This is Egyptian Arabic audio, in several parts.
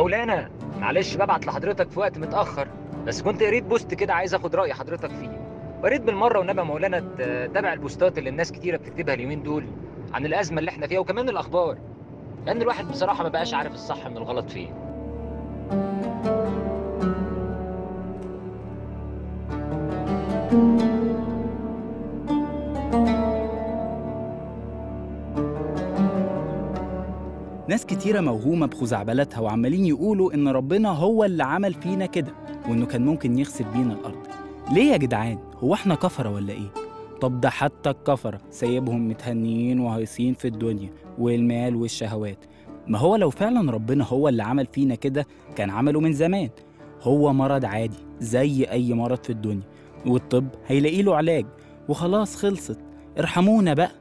مولانا معلش ببعت لحضرتك في وقت متاخر بس كنت قريت بوست كده عايز اخد راي حضرتك فيه وقريت بالمره والنبي يا مولانا تتابع البوستات اللي الناس كتيره بتكتبها اليومين دول عن الازمه اللي احنا فيها وكمان الاخبار لان الواحد بصراحه ما بقاش عارف الصح من الغلط فين ناس كتيرة موهومة بخزعبلاتها وعمالين يقولوا إن ربنا هو اللي عمل فينا كده وإنه كان ممكن يخسف بينا الأرض ليه يا جدعان؟ هو إحنا كفرة ولا إيه؟ طب ده حتى الكفرة سايبهم متهنيين وهيصين في الدنيا والمال والشهوات ما هو لو فعلا ربنا هو اللي عمل فينا كده كان عمله من زمان هو مرض عادي زي أي مرض في الدنيا والطب هيلاقي له علاج وخلاص خلصت ارحمونا بقى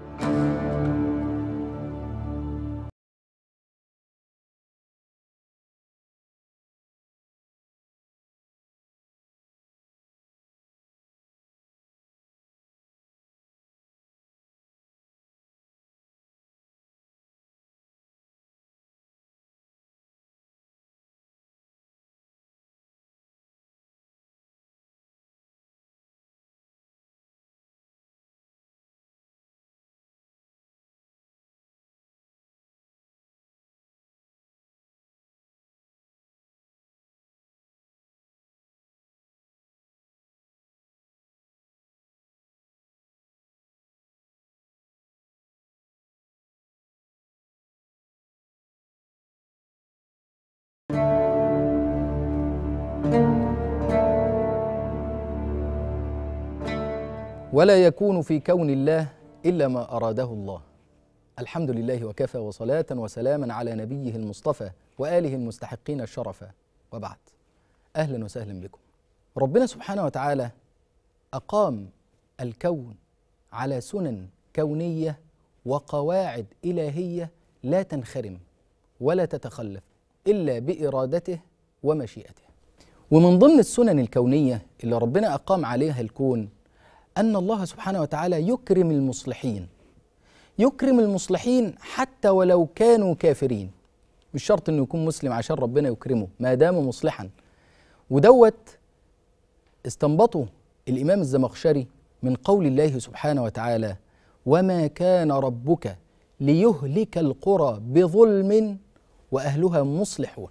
ولا يكون في كون الله الا ما اراده الله الحمد لله وكفى وصلاه وسلاما على نبيه المصطفى واله المستحقين الشرف وبعد اهلا وسهلا بكم ربنا سبحانه وتعالى اقام الكون على سنن كونيه وقواعد الهيه لا تنخرم ولا تتخلف الا بارادته ومشيئته ومن ضمن السنن الكونيه اللي ربنا اقام عليها الكون ان الله سبحانه وتعالى يكرم المصلحين يكرم المصلحين حتى ولو كانوا كافرين مش شرط انه يكون مسلم عشان ربنا يكرمه ما دام مصلحا ودوت استنبطه الامام الزمخشري من قول الله سبحانه وتعالى وما كان ربك ليهلك القرى بظلم واهلها مصلحون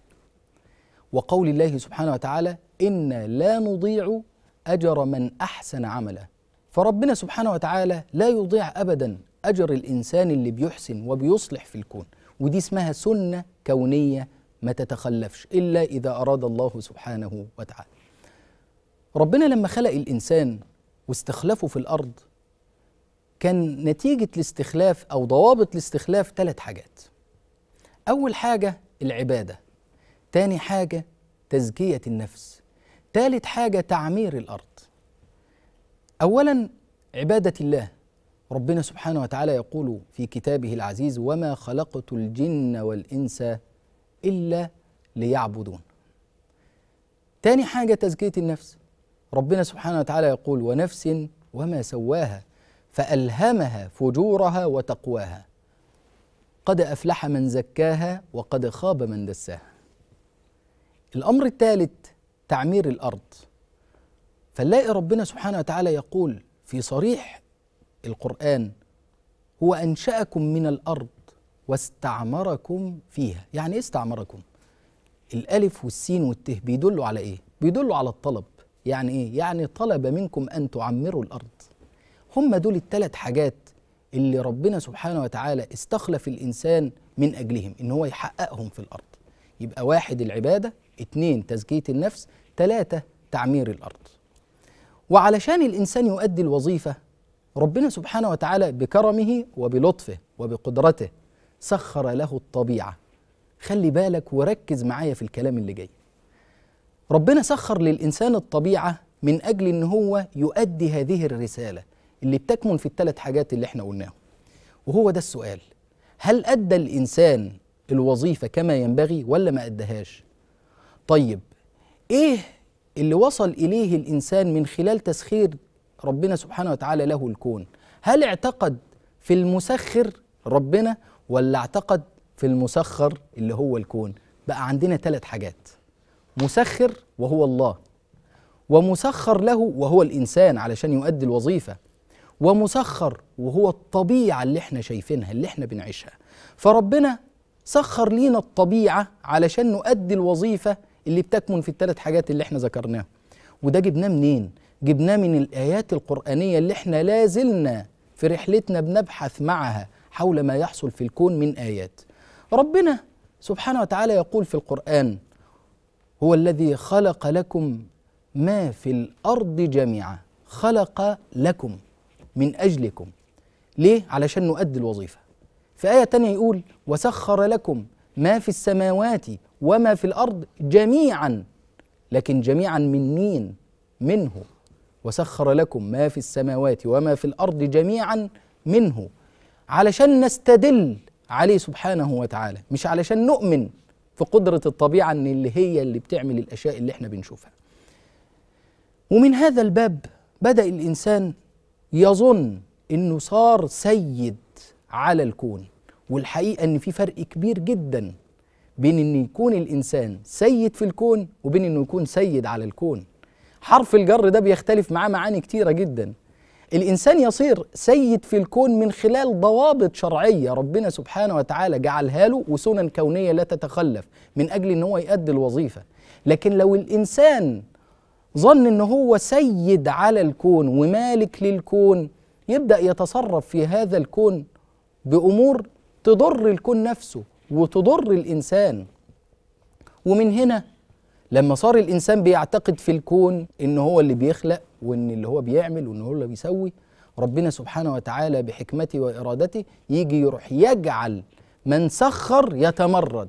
وقول الله سبحانه وتعالى انا لا نضيع اجر من احسن عملا فربنا سبحانه وتعالى لا يضيع ابدا اجر الانسان اللي بيحسن وبيصلح في الكون ودي اسمها سنه كونيه ما تتخلفش الا اذا اراد الله سبحانه وتعالى ربنا لما خلق الانسان واستخلفه في الارض كان نتيجه الاستخلاف او ضوابط الاستخلاف ثلاث حاجات اول حاجه العباده تاني حاجه تزكيه النفس ثالث حاجه تعمير الارض اولا عباده الله ربنا سبحانه وتعالى يقول في كتابه العزيز وما خلقت الجن والانس الا ليعبدون تاني حاجه تزكيه النفس ربنا سبحانه وتعالى يقول ونفس وما سواها فالهمها فجورها وتقواها قد افلح من زكاها وقد خاب من دساها الامر الثالث تعمير الارض فنلاقي ربنا سبحانه وتعالى يقول في صريح القرآن هو أنشأكم من الأرض واستعمركم فيها يعني إيه استعمركم؟ الألف والسين والته بيدلوا على إيه؟ بيدلوا على الطلب يعني إيه؟ يعني طلب منكم أن تعمروا الأرض هم دول الثلاث حاجات اللي ربنا سبحانه وتعالى استخلف الإنسان من أجلهم إن هو يحققهم في الأرض يبقى واحد العبادة اتنين تزكية النفس ثلاثة تعمير الأرض وعلشان الانسان يؤدي الوظيفه ربنا سبحانه وتعالى بكرمه وبلطفه وبقدرته سخر له الطبيعه خلي بالك وركز معايا في الكلام اللي جاي ربنا سخر للانسان الطبيعه من اجل ان هو يؤدي هذه الرساله اللي بتكمن في الثلاث حاجات اللي احنا قلناهم وهو ده السؤال هل ادى الانسان الوظيفه كما ينبغي ولا ما ادهاش طيب ايه اللي وصل اليه الانسان من خلال تسخير ربنا سبحانه وتعالى له الكون هل اعتقد في المسخر ربنا ولا اعتقد في المسخر اللي هو الكون بقى عندنا ثلاث حاجات مسخر وهو الله ومسخر له وهو الانسان علشان يؤدي الوظيفه ومسخر وهو الطبيعه اللي احنا شايفينها اللي احنا بنعيشها فربنا سخر لينا الطبيعه علشان نؤدي الوظيفه اللي بتكمن في الثلاث حاجات اللي احنا ذكرناها وده جبناه منين جبناه من الايات القرانيه اللي احنا لازلنا في رحلتنا بنبحث معها حول ما يحصل في الكون من ايات ربنا سبحانه وتعالى يقول في القران هو الذي خلق لكم ما في الارض جميعا خلق لكم من اجلكم ليه علشان نؤدي الوظيفه في ايه تانية يقول وسخر لكم ما في السماوات وما في الارض جميعا لكن جميعا من مين منه وسخر لكم ما في السماوات وما في الارض جميعا منه علشان نستدل عليه سبحانه وتعالى مش علشان نؤمن في قدرة الطبيعة ان اللي هي اللي بتعمل الاشياء اللي احنا بنشوفها ومن هذا الباب بدأ الانسان يظن انه صار سيد على الكون والحقيقة ان في فرق كبير جدا بين ان يكون الانسان سيد في الكون وبين انه يكون سيد على الكون حرف الجر ده بيختلف معاه معاني كتيرة جدا الإنسان يصير سيد في الكون من خلال ضوابط شرعية ربنا سبحانه وتعالى جعلها له وسنن كونية لا تتخلف من أجل أن هو يؤدي الوظيفة لكن لو الإنسان ظن أنه هو سيد على الكون ومالك للكون يبدأ يتصرف في هذا الكون بأمور تضر الكون نفسه وتضر الإنسان ومن هنا لما صار الانسان بيعتقد في الكون ان هو اللي بيخلق وان اللي هو بيعمل وان هو اللي بيسوي ربنا سبحانه وتعالى بحكمته وارادته يجي يروح يجعل من سخر يتمرد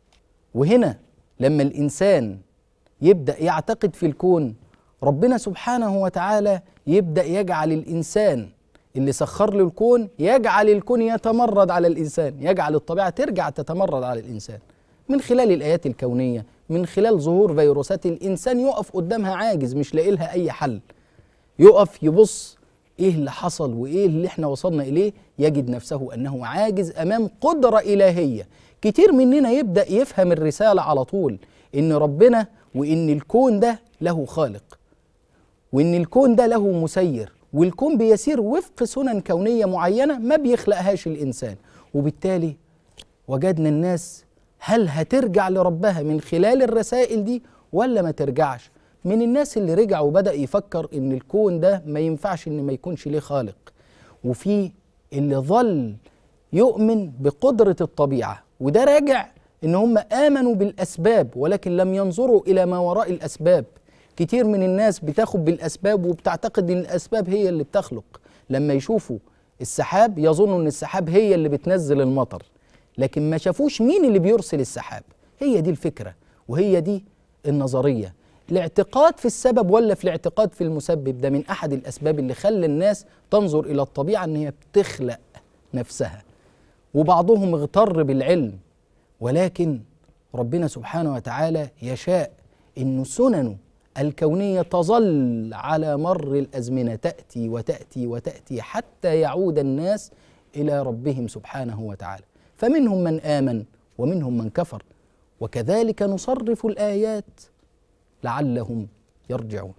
وهنا لما الانسان يبدا يعتقد في الكون ربنا سبحانه وتعالى يبدا يجعل الانسان اللي سخر له الكون يجعل الكون يتمرد على الانسان يجعل الطبيعه ترجع تتمرد على الانسان من خلال الايات الكونيه من خلال ظهور فيروسات الانسان يقف قدامها عاجز مش لاقي لها اي حل يقف يبص ايه اللي حصل وايه اللي احنا وصلنا اليه يجد نفسه انه عاجز امام قدره الهيه كتير مننا يبدا يفهم الرساله على طول ان ربنا وان الكون ده له خالق وان الكون ده له مسير والكون بيسير وفق سنن كونيه معينه ما بيخلقهاش الانسان وبالتالي وجدنا الناس هل هترجع لربها من خلال الرسائل دي ولا ما ترجعش من الناس اللي رجع وبدأ يفكر ان الكون ده ما ينفعش ان ما يكونش ليه خالق وفي اللي ظل يؤمن بقدرة الطبيعة وده راجع ان هم آمنوا بالأسباب ولكن لم ينظروا إلى ما وراء الأسباب كتير من الناس بتاخد بالأسباب وبتعتقد ان الأسباب هي اللي بتخلق لما يشوفوا السحاب يظنوا ان السحاب هي اللي بتنزل المطر لكن ما شافوش مين اللي بيرسل السحاب هي دي الفكرة وهي دي النظرية الاعتقاد في السبب ولا في الاعتقاد في المسبب ده من أحد الأسباب اللي خلى الناس تنظر إلى الطبيعة أن هي بتخلق نفسها وبعضهم اغتر بالعلم ولكن ربنا سبحانه وتعالى يشاء أن سننه الكونية تظل على مر الأزمنة تأتي وتأتي وتأتي حتى يعود الناس إلى ربهم سبحانه وتعالى فمنهم من آمن ومنهم من كفر وكذلك نصرف الآيات لعلهم يرجعون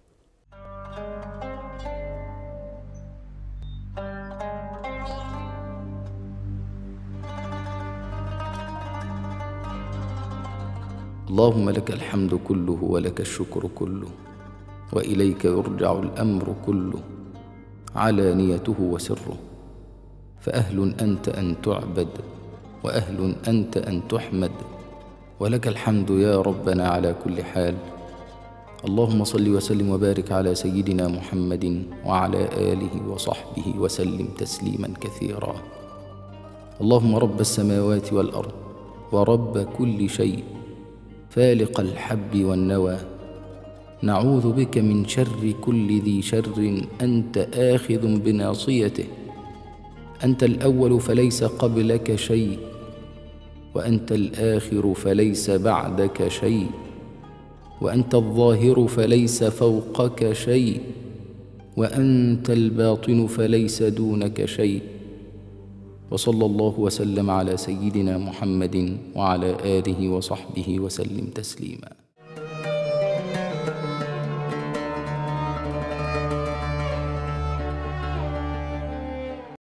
اللهم لك الحمد كله ولك الشكر كله واليك يرجع الامر كله علانيته وسره فاهل انت ان تعبد واهل انت ان تحمد ولك الحمد يا ربنا على كل حال اللهم صل وسلم وبارك على سيدنا محمد وعلى اله وصحبه وسلم تسليما كثيرا اللهم رب السماوات والارض ورب كل شيء فالق الحب والنوى نعوذ بك من شر كل ذي شر انت اخذ بناصيته انت الاول فليس قبلك شيء وانت الاخر فليس بعدك شيء وانت الظاهر فليس فوقك شيء وانت الباطن فليس دونك شيء وصلى الله وسلم على سيدنا محمد وعلى اله وصحبه وسلم تسليما